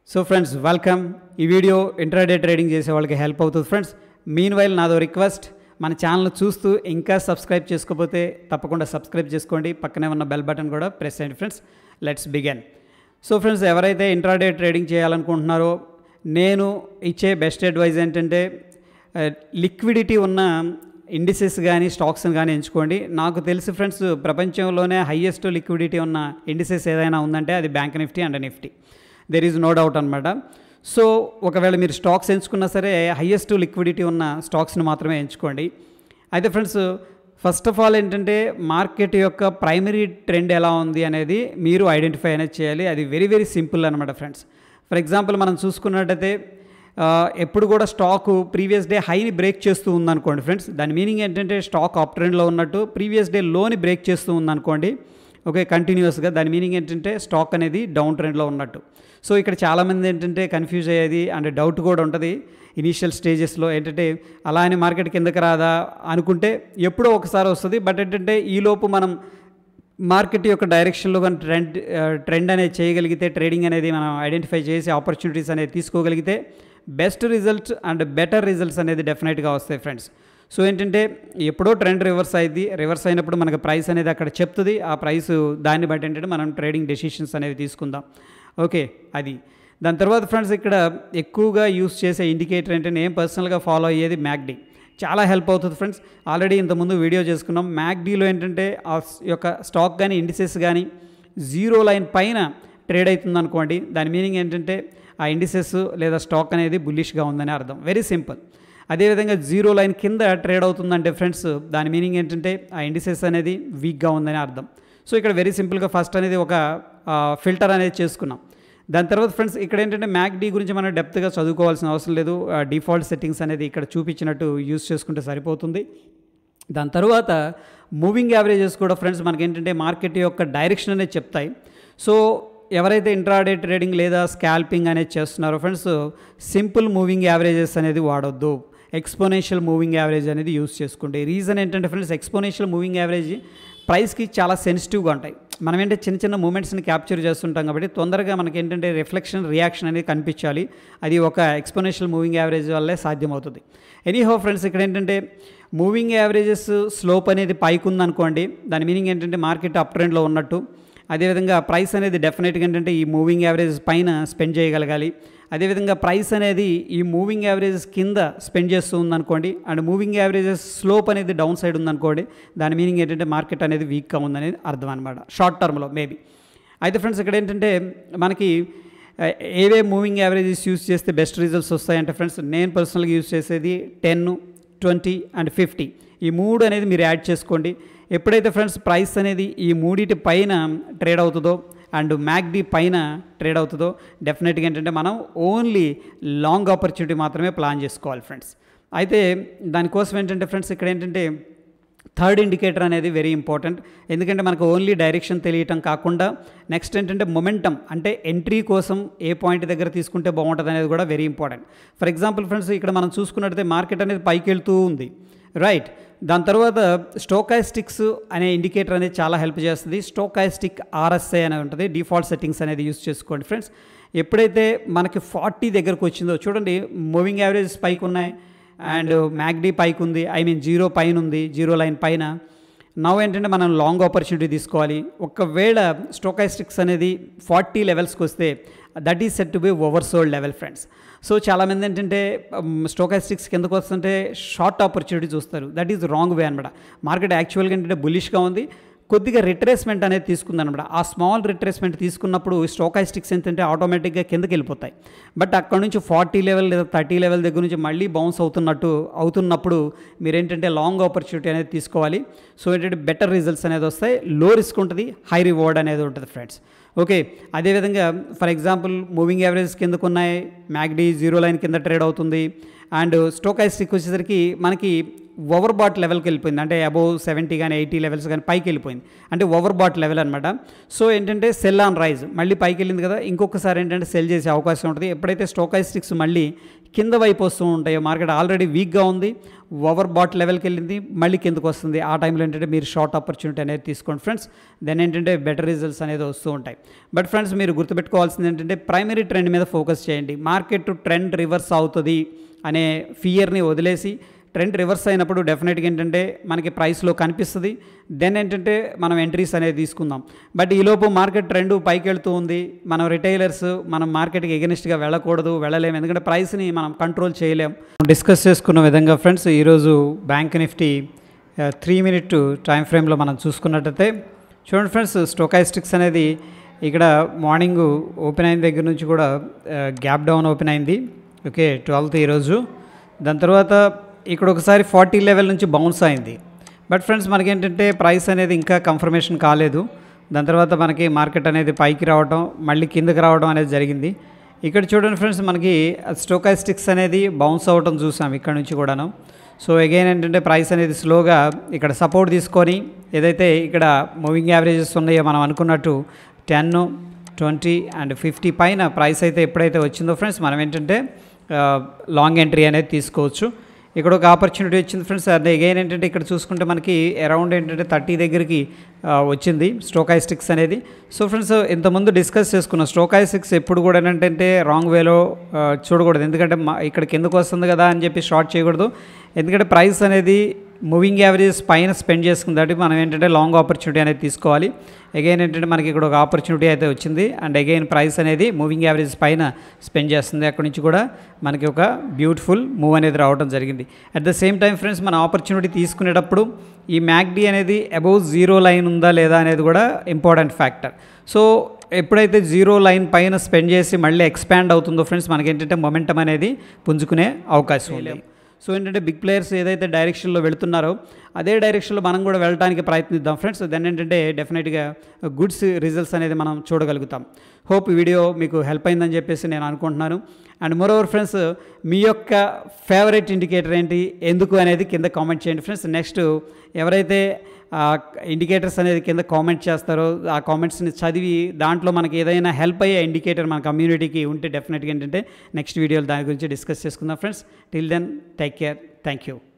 so friends welcome ఈ video intraday trading చేసే వాళ్ళకి హెల్ప్ అవుతుంది ఫ్రెండ్స్ మీన్ వైల్ నాదో రిక్వెస్ట్ మన ఛానల్ చూస్తూ ఇంకా సబ్స్క్రైబ్ చేసుకోకపోతే తప్పకుండా సబ్స్క్రైబ్ చేసుకోండి పక్కనే ఉన్న బెల్ బటన్ కూడా ప్రెస్ చేయండి friends let's begin so friends ఎవరైతే ఇంట్రాడే ట్రేడింగ్ చేయాలనుకుంటున్నారో నేను ఇచ్చే బెస్ట్ అడ్వైజ్ ఏంటంటే లిక్విడిటీ ఉన్న ఇండిసెస్ కానీ స్టాక్స్ కానీ ఎంచుకోండి నాకు తెలిసి ఫ్రెండ్స్ ప్రపంచంలోనే హయ్యెస్ట్ లిక్విడిటీ ఉన్న ఇండిసెస్ ఏదైనా ఉందంటే అది bank Nifty and Nifty there is no doubt అనమాట సో ఒకవేళ మీరు స్టాక్స్ ఎంచుకున్నా సరే హయ్యెస్ట్ లిక్విడిటీ ఉన్న స్టాక్స్ని మాత్రమే ఎంచుకోండి అయితే ఫ్రెండ్స్ ఫస్ట్ ఆఫ్ ఆల్ ఏంటంటే మార్కెట్ యొక్క ప్రైమరీ ట్రెండ్ ఎలా ఉంది అనేది మీరు ఐడెంటిఫై అనేది చేయాలి అది వెరీ వెరీ సింపుల్ అనమాట ఫ్రెండ్స్ ఫర్ ఎగ్జాంపుల్ మనం చూసుకున్నట్టయితే ఆ, ఎప్పుడు కూడా స్టాక్ ప్రీవియస్ డే హైని బ్రేక్ చేస్తూ ఉందనుకోండి ఫ్రెండ్స్ దాని మీనింగ్ ఏంటంటే స్టాక్ అప్ ట్రెండ్లో ఉన్నట్టు ప్రీవియస్ డే లోని బ్రేక్ చేస్తూ ఉందనుకోండి ఓకే కంటిన్యూస్గా దాని మీనింగ్ ఏంటంటే స్టాక్ అనేది డౌన్ ట్రెండ్లో ఉన్నట్టు సో ఇక్కడ చాలామంది ఏంటంటే కన్ఫ్యూజ్ అయ్యేది అండ్ డౌట్ కూడా ఉంటుంది ఇనీషియల్ స్టేజెస్లో ఏంటంటే అలా అని మార్కెట్ కిందకి రాదా అనుకుంటే ఎప్పుడో ఒకసారి వస్తుంది బట్ ఏంటంటే ఈలోపు మనం మార్కెట్ యొక్క డైరెక్షన్లో కానీ ట్రెండ్ ట్రెండ్ అనేది చేయగలిగితే ట్రేడింగ్ అనేది మనం ఐడెంటిఫై చేసి ఆపర్చునిటీస్ అనేది తీసుకోగలిగితే best results and better results అనేది డెఫినెట్గా వస్తాయి ఫ్రెండ్స్ సో ఏంటంటే ఎప్పుడో ట్రెండ్ రివర్స్ అయింది రివర్స్ అయినప్పుడు మనకు ప్రైస్ అనేది అక్కడ చెప్తుంది ఆ ప్రైస్ దాన్ని బట్టి ఏంటంటే మనం ట్రేడింగ్ డెసిషన్స్ అనేవి తీసుకుందాం ఓకే అది దాని తర్వాత ఫ్రెండ్స్ ఇక్కడ ఎక్కువగా యూస్ చేసే ఇండికేటర్ ఏంటంటే నేను పర్సనల్గా ఫాలో అయ్యేది మ్యాక్డీ చాలా హెల్ప్ అవుతుంది ఫ్రెండ్స్ ఆల్రెడీ ఇంతకుముందు వీడియో చేసుకున్నాం మ్యాక్డీలో ఏంటంటే ఆ స్- యొక్క స్టాక్ కానీ ఇండిసెస్ కానీ జీరో లైన్ పైన ట్రేడ్ అవుతుంది అనుకోండి దాని మీనింగ్ ఏంటంటే ఆ ఇండిసెస్ లేదా స్టాక్ అనేది బుల్లిష్గా ఉందని అర్థం వెరీ సింపుల్ అదేవిధంగా జీరో లైన్ కింద ట్రేడ్ అవుతుందంటే ఫ్రెండ్స్ దాని మీనింగ్ ఏంటంటే ఆ ఇండిసెస్ అనేది వీక్గా ఉందని అర్థం సో ఇక్కడ వెరీ సింపుల్గా ఫస్ట్ అనేది ఒక ఫిల్టర్ అనేది చేసుకున్నాం దాని తర్వాత ఫ్రెండ్స్ ఇక్కడ ఏంటంటే మ్యాక్డీ గురించి మనం డెప్త్గా చదువుకోవాల్సిన అవసరం లేదు డిఫాల్ట్ సెట్టింగ్స్ అనేది ఇక్కడ చూపించినట్టు యూస్ చేసుకుంటే సరిపోతుంది దాని తర్వాత మూవింగ్ యావరేజెస్ కూడా ఫ్రెండ్స్ మనకి ఏంటంటే మార్కెట్ యొక్క డైరెక్షన్ అనేది చెప్తాయి సో ఎవరైతే ఇంట్రాడే ట్రేడింగ్ లేదా స్కాల్పింగ్ అనేది చేస్తున్నారో ఫ్రెండ్స్ సింపుల్ మూవింగ్ యావరేజెస్ అనేది వాడొద్దు ఎక్స్పోనెన్షియల్ మూవింగ్ యావరేజ్ అనేది యూస్ చేసుకోండి రీజన్ ఏంటంటే ఫ్రెండ్స్ ఎక్స్పోనెన్షియల్ మూవింగ్ యావరేజ్ ప్రైస్కి చాలా సెన్సిటివ్గా ఉంటాయి మనం ఏంటంటే చిన్న చిన్న మూమెంట్స్ని క్యాప్చర్ చేస్తుంటాం కాబట్టి తొందరగా మనకి ఏంటంటే రిఫ్లెక్షన్ రియాక్షన్ అనేది కనిపించాలి అది ఒక ఎక్స్పోనెన్షియల్ మూవింగ్ యావరేజ్ వల్లే సాధ్యమవుతుంది ఎనీహో ఫ్రెండ్స్ ఇక్కడ ఏంటంటే మూవింగ్ యావరేజెస్ స్లోప్ అనేది పైకి ఉందనుకోండి దాని మీనింగ్ ఏంటంటే మార్కెట్ అప్ ట్రెండ్లో ఉన్నట్టు అదేవిధంగా ప్రైస్ అనేది డెఫినెట్గా ఏంటంటే ఈ మూవింగ్ యావరేజ్ పైన స్పెండ్ చేయగలగాలి అదేవిధంగా ప్రైస్ అనేది ఈ మూవింగ్ యావరేజెస్ కింద స్పెండ్ చేస్తూ ఉందనుకోండి అండ్ మూవింగ్ యావరేజెస్ స్లోప్ అనేది డౌన్ సైడ్ ఉందనుకోండి దాని మీనింగ్ ఏంటంటే మార్కెట్ అనేది వీక్గా ఉందనేది అర్థం అనమాట షార్ట్ టర్మ్లో మేబీ అయితే ఫ్రెండ్స్ ఇక్కడ ఏంటంటే మనకి ఆ, ఏవే మూవింగ్ యావరేజెస్ యూస్ చేస్తే బెస్ట్ రిజల్ట్స్ వస్తాయంటే ఫ్రెండ్స్ నేను పర్సనల్గా యూస్ చేసేది టెన్ ట్వంటీ అండ్ ఫిఫ్టీ ఈ మూడు అనేది మీరు యాడ్ చేసుకోండి ఎప్పుడైతే ఫ్రెండ్స్ ప్రైస్ అనేది ఈ మూడిటి పైన ట్రేడ్ అవుతుందో అండ్ మ్యాక్డీ పైన ట్రేడ్ అవుతుందో డెఫినెట్గా ఏంటంటే మనం ఓన్లీ లాంగ్ ఆపర్చునిటీ మాత్రమే ప్లాన్ చేసుకోవాలి ఫ్రెండ్స్ అయితే దానికోసం ఏంటంటే ఫ్రెండ్స్ ఇక్కడ ఏంటంటే థర్డ్ ఇండికేటర్ అనేది వెరీ ఇంపార్టెంట్ ఎందుకంటే మనకు ఓన్లీ డైరెక్షన్ తెలియటం కాకుండా నెక్స్ట్ ఏంటంటే మొమెంటం అంటే ఎంట్రీ కోసం ఏ పాయింట్ దగ్గర తీసుకుంటే బాగుంటుంది అనేది కూడా very important for example friends ఇక్కడ మనం చూసుకున్నట్టయితే మార్కెట్ అనేది పైకి వెళ్తూ ఉంది రైట్ దాని తర్వాత స్టోకాస్టిక్స్ అనే ఇండికేటర్ అనేది చాలా హెల్ప్ చేస్తుంది స్టోకాస్టిక్ ఆర్ఎస్ఐ అనేది ఉంటుంది డిఫాల్ట్ సెట్టింగ్స్ అనేది యూస్ చేసుకోండి ఫ్రెండ్స్ ఎప్పుడైతే మనకి ఫార్టీ దగ్గరకు వచ్చిందో చూడండి మూవింగ్ యావరేజ్ పైకి ఉన్నాయి అండ్ మ్యాక్డీ పైకి ఉంది ఐ మీన్ జీరో పైన ఉంది జీరో లైన్ పైన నవ్ ఏంటంటే మనం లాంగ్ ఆపర్చునిటీ తీసుకోవాలి ఒకవేళ స్టోకాస్టిక్స్ అనేది ఫార్టీ లెవెల్స్కి వస్తే that is set to be oversold level friends so చాలామంది ఏంటంటే స్టోకాస్టిక్స్ కిందకు వస్తుంటే షార్ట్ ఆపర్చునిటీ చూస్తారు దట్ ఈజ్ రాంగ్ వే అనమాట మార్కెట్ యాక్చువల్గా ఏంటంటే బులిష్గా ఉంది కొద్దిగా రిట్రేస్మెంట్ అనేది తీసుకుందనమాట ఆ స్మాల్ రిట్రేస్మెంట్ తీసుకున్నప్పుడు స్టోకాస్టిక్స్ ఏంటంటే ఆటోమేటిక్గా కిందకి వెళ్ళిపోతాయి బట్ అక్కడ నుంచి ఫార్టీ లెవెల్ లేదా థర్టీ లెవెల్ దగ్గర నుంచి మళ్ళీ బౌన్స్ అవుతున్నట్టు అవుతున్నప్పుడు మీరేంటంటే లాంగ్ ఆపర్చునిటీ అనేది తీసుకోవాలి సో ఏంటంటే బెటర్ రిజల్ట్స్ అనేది వస్తాయి లో రిస్క్ ఉంటుంది హై రివార్డ్ అనేది ఉంటుంది ఫ్రెండ్స్ ఓకే అదేవిధంగా ఫర్ ఎగ్జాంపుల్ మూవింగ్ యావరేజ్ కిందకు ఉన్నాయి మ్యాక్డీ జీరో లైన్ కింద ట్రేడ్ అవుతుంది అండ్ స్టోకాస్టిక్ వచ్చేసరికి మనకి ఓవర్ బాట్ లెవెల్కి వెళ్ళిపోయింది అంటే అబోవ్ సెవెంటీ కానీ ఎయిటీ లెవెల్స్ కానీ పైకి వెళ్ళిపోయింది అంటే ఓవర్ బాట్ లెవెల్ అనమాట సో ఏంటంటే సెల్ ఆన్ రైజ్ మళ్ళీ పైకి వెళ్ళింది కదా ఇంకొకసారి ఏంటంటే సెల్ చేసే అవకాశం ఉంటుంది ఎప్పుడైతే స్టోకాస్టిక్స్ మళ్ళీ కింద వైపు వస్తూ ఉంటాయో మార్కెట్ ఆల్రెడీ వీక్గా ఉంది ఓవర్ బాట్ లెవెల్కి వెళ్ళింది మళ్ళీ కిందకు వస్తుంది ఆ టైంలో ఏంటంటే మీరు షార్ట్ ఆపర్చునిటీ అనేది తీసుకోండి ఫ్రెండ్స్ దెన్ ఏంటంటే బెటర్ రిజల్ట్స్ అనేది వస్తూ ఉంటాయి బట్ ఫ్రెండ్స్ మీరు గుర్తుపెట్టుకోవాల్సింది ఏంటంటే ప్రైమరీ ట్రెండ్ మీద ఫోకస్ చేయండి మార్కెట్ ట్రెండ్ రివర్స్ అవుతుంది అనే ఫియర్ని వదిలేసి ట్రెండ్ రివర్స్ అయినప్పుడు డెఫినెట్గా ఏంటంటే మనకి ప్రైస్లో కనిపిస్తుంది దెన్ ఏంటంటే మనం ఎంట్రీస్ అనేది తీసుకుందాం బట్ ఈలోపు మార్కెట్ ట్రెండ్ పైకి వెళ్తూ ఉంది మనం రిటైలర్స్ మనం మార్కెట్కి ఎగనిస్ట్గా వెళ్ళకూడదు వెళ్ళలేము ఎందుకంటే ప్రైస్ని మనం కంట్రోల్ చేయలేం డిస్కస్ చేసుకున్న విధంగా ఫ్రెండ్స్ ఈరోజు bank Nifty three minute time ఫ్రేమ్లో మనం చూసుకున్నట్టయితే చూడండి ఫ్రెండ్స్ స్టోకాయిస్టిక్స్ అనేది ఇక్కడ మార్నింగ్ ఓపెన్ అయిన దగ్గర నుంచి కూడా గ్యాప్ డౌన్ ఓపెన్ అయింది ఓకే ట్వెల్త్ ఈరోజు దాని తర్వాత ఇక్కడ ఒకసారి ఫార్టీ లెవెల్ నుంచి బౌన్స్ అయింది బట్ ఫ్రెండ్స్ మనకేంటంటే ప్రైస్ అనేది ఇంకా కన్ఫర్మేషన్ కాలేదు దాని తర్వాత మనకి మార్కెట్ అనేది పైకి రావడం మళ్ళీ కిందకి రావడం అనేది జరిగింది ఇక్కడ చూడండి ఫ్రెండ్స్ మనకి స్టోకాస్టిక్స్ అనేది బౌన్స్ అవ్వడం చూసాం ఇక్కడ నుంచి కూడాను సో అగైన్ ఏంటంటే ప్రైస్ అనేది స్లోగా ఇక్కడ సపోర్ట్ తీసుకొని ఏదైతే ఇక్కడ మూవింగ్ యావరేజెస్ ఉన్నాయో మనం అనుకున్నట్టు టెన్ ట్వంటీ అండ్ ఫిఫ్టీ పైన ప్రైస్ అయితే ఎప్పుడైతే వచ్చిందో ఫ్రెండ్స్ మనం ఏంటంటే లాంగ్ ఎంట్రీ అనేది తీసుకోవచ్చు ఇక్కడ ఒక ఆపర్చునిటీ వచ్చింది ఫ్రెండ్స్ అదే అగైన్ ఏంటంటే ఇక్కడ చూసుకుంటే మనకి అరౌండ్ ఏంటంటే థర్టీ దగ్గరికి ఆ, వచ్చింది స్టోకాయిస్టిక్స్ అనేది సో ఫ్రెండ్స్ ఇంతకుముందు డిస్కస్ చేసుకున్నాం స్టోకాయిస్టిక్స్ ఎప్పుడు కూడా ఏంటంటే రాంగ్ వేలో ఆ, చూడకూడదు ఎందుకంటే మా ఇక్కడ కిందకు వస్తుంది కదా అని చెప్పి షార్ట్ చేయకూడదు ఎందుకంటే ప్రైస్ అనేది మూవింగ్ యావరేజెస్ పైన స్పెండ్ చేసుకుని కాబట్టి మనం ఏంటంటే లాంగ్ ఆపర్చునిటీ అనేది తీసుకోవాలి అగైన్ ఏంటంటే మనకి ఇక్కడ ఒక ఆపర్చునిటీ అయితే వచ్చింది అండ్ అగైన్ ప్రైస్ అనేది మూవింగ్ యావరేజ్ పైన స్పెండ్ చేస్తుంది అక్కడ నుంచి కూడా మనకి ఒక బ్యూటిఫుల్ మూవ్ అనేది రావడం జరిగింది at the same time friends మన ఆపర్చునిటీ తీసుకునేటప్పుడు ఈ మ్యాక్డీ అనేది అబౌవ్ జీరో లైన్ ఉందా లేదా అనేది కూడా ఇంపార్టెంట్ ఫ్యాక్టర్ సో ఎప్పుడైతే జీరో లైన్ పైన స్పెండ్ చేసి మళ్ళీ ఎక్స్పాండ్ అవుతుందో ఫ్రెండ్స్ మనకేంటంటే మొమెంటం అనేది పుంజుకునే అవకాశం ఉంది సో ఏంటంటే బిగ్ ప్లేయర్స్ ఏదైతే డైరెక్షన్లో వెళుతున్నారో అదే డైరెక్షన్లో మనం కూడా వెళ్ళడానికి ప్రయత్నిద్దాం ఫ్రెండ్స్ దెన్ ఏంటంటే డెఫినెట్గా గుడ్స్ రిజల్ట్స్ అనేది మనం చూడగలుగుతాం హోప్ ఈ వీడియో మీకు హెల్ప్ అయిందని చెప్పేసి నేను అనుకుంటున్నాను అండ్ మోరోవర్ ఫ్రెండ్స్ మీ యొక్క ఫేవరెట్ ఇండికేటర్ ఏంటి ఎందుకు అనేది కింద కామెంట్ చేయండి ఫ్రెండ్స్ నెక్స్ట్ ఎవరైతే ఇండికేటర్స్ అనేది కింద కామెంట్ చేస్తారో ఆ కామెంట్స్ని చదివి దాంట్లో మనకి ఏదైనా హెల్ప్ అయ్యే ఇండికేటర్ మన కమ్యూనిటీకి ఉంటే డెఫినెట్గా ఏంటంటే నెక్స్ట్ వీడియోలో దాని గురించి డిస్కస్ చేసుకుందాం friends till then take care thank you